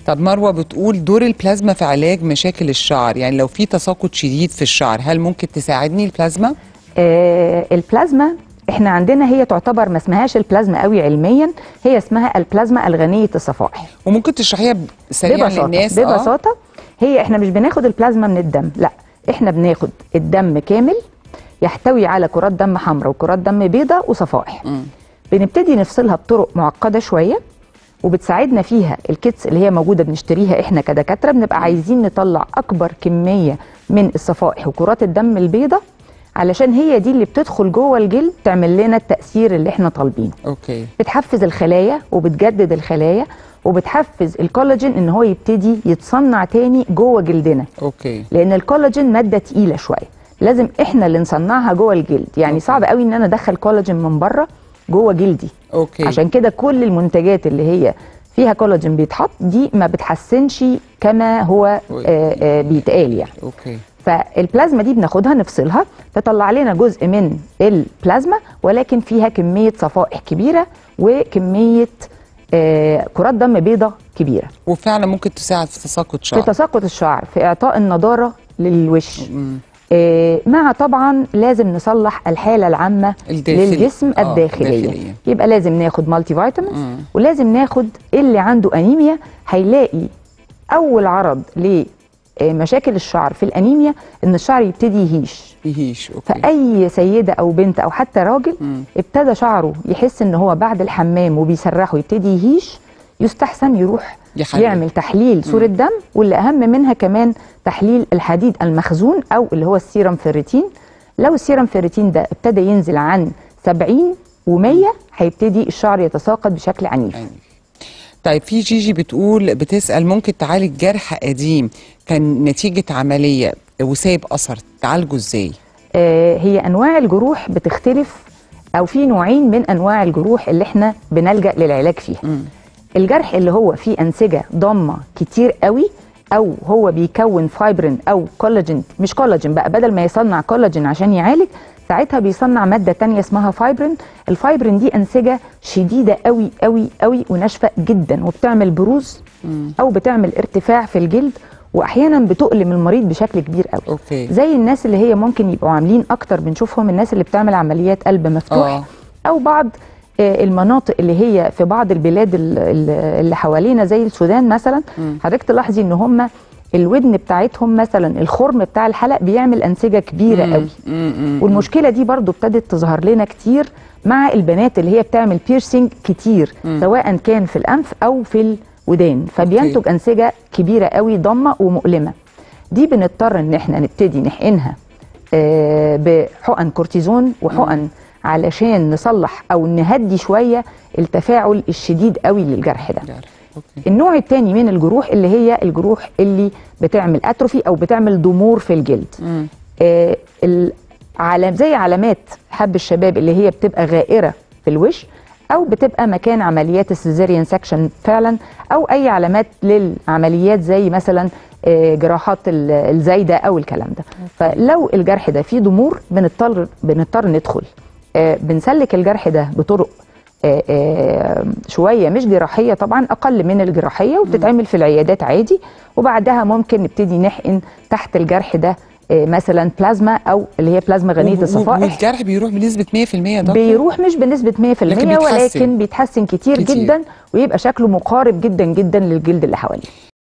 طب مروه بتقول دور البلازما في علاج مشاكل الشعر يعني لو في تساقط شديد في الشعر هل ممكن تساعدني البلازما آه البلازما احنا عندنا هي تعتبر ما اسمهاش البلازما قوي علميا هي اسمها البلازما الغنيه الصفائح وممكن تشرحيها ب- سريعا ببساطه للناس آه؟ ببساطه هي احنا مش بناخد البلازما من الدم لا احنا بناخد الدم كامل يحتوي على كرات دم حمراء وكرات دم بيضاء وصفائح مم. بنبتدي نفصلها بطرق معقده شويه وبتساعدنا فيها الكيتس اللي هي موجوده بنشتريها احنا كدكاتره بنبقى عايزين نطلع اكبر كميه من الصفائح وكرات الدم البيضاء علشان هي دي اللي بتدخل جوه الجلد تعمل لنا التاثير اللي احنا طالبينه اوكي بتحفز الخلايا وبتجدد الخلايا وبتحفز الكولاجين ان هو يبتدي يتصنع تاني جوه جلدنا اوكي لان الكولاجين ماده تقيله شويه لازم احنا اللي نصنعها جوه الجلد يعني أوكي. صعب قوي ان انا ادخل كولاجين من بره جوه جلدي اوكي عشان كده كل المنتجات اللي هي فيها كولاجين بيتحط دي ما بتحسنش كما هو آه، آه، بيتقال يعني اوكي فالبلازما دي بناخدها نفصلها تطلع لنا جزء من البلازما ولكن فيها كميه صفائح كبيره وكميه آه، كرات دم بيضاء كبيره وفعلا ممكن تساعد في تساقط في شعر تساقط الشعر في اعطاء النضاره للوش مم. آه، مع طبعا لازم نصلح الحاله العامه الداخلي. للجسم آه، الداخليه الداخلية. يبقى لازم ناخد مالتي فيتامينز مم. ولازم ناخد اللي عنده انيميا هيلاقي اول عرض لمشاكل الشعر في الانيميا ان الشعر يبتدي يهيش يهيش اوكي فاي سيده او بنت او حتى راجل مم. ابتدى شعره يحس ان هو بعد الحمام وبيسرحه يبتدي يهيش يستحسن يروح يحلل. يعمل تحليل صوره دم واللي اهم منها كمان تحليل الحديد المخزون او اللي هو السيرم فيريتين لو السيرم فيريتين ده ابتدى ينزل عن 70 و100 هيبتدي الشعر يتساقط بشكل عنيف يعني. طيب في جيجي بتقول بتسأل ممكن تعالج جرح قديم كان نتيجة عملية وسايب أثر تعالجه ازاي؟ آه، هي انواع الجروح بتختلف او في نوعين من انواع الجروح اللي احنا بنلجا للعلاج فيها مم. الجرح اللي هو فيه انسجه ضامه كتير قوي او هو بيكون فايبرين او كولاجين مش كولاجين بقى بدل ما يصنع كولاجين عشان يعالج ساعتها بيصنع ماده تانية اسمها فايبرين الفايبرين دي انسجه شديده قوي قوي قوي وناشفه جدا وبتعمل بروز او بتعمل ارتفاع في الجلد واحيانا بتؤلم المريض بشكل كبير قوي اوكي زي الناس اللي هي ممكن يبقوا عاملين اكتر بنشوفهم الناس اللي بتعمل عمليات قلب مفتوح آه. او بعض آه، المناطق اللي هي في بعض البلاد ال- ال- اللي حوالينا زي السودان مثلا مم. حضرتك تلاحظي ان هم الودن بتاعتهم مثلا الخرم بتاع الحلق بيعمل انسجه كبيره مم. قوي مم. مم. والمشكله دي برضو ابتدت تظهر لنا كتير مع البنات اللي هي بتعمل بيرسينج كتير مم. سواء كان في الانف او في الودان فبينتج انسجه كبيره قوي ضمه ومؤلمه دي بنضطر ان احنا نبتدي نحقنها آه، بحقن كورتيزون وحقن علشان نصلح او نهدي شويه التفاعل الشديد قوي للجرح ده جرح. اوكي النوع الثاني من الجروح اللي هي الجروح اللي بتعمل اتروفي او بتعمل ضمور في الجلد مم. آه، العلام زي علامات حب الشباب اللي هي بتبقى غائره في الوش او بتبقى مكان عمليات السيزيريان سكشن فعلا او اي علامات للعمليات زي مثلا آه، جراحات ال- الزايده او الكلام ده فلو الجرح ده فيه ضمور بنضطر بنضطر ندخل آه، بنسلك الجرح ده بطرق آه، آه، شويه مش جراحيه طبعا اقل من الجراحيه وبتتعمل في العيادات عادي وبعدها ممكن نبتدي نحقن تحت الجرح ده آه، مثلا بلازما او اللي هي بلازما غنيه و- و- الصفائح والجرح بيروح بنسبة 100% ده بيروح مش بنسبه 100% لكن بيتحسن. ولكن بيتحسن كتير, كتير. جدا ويبقى شكله مقارب جدا جدا للجلد اللي حواليه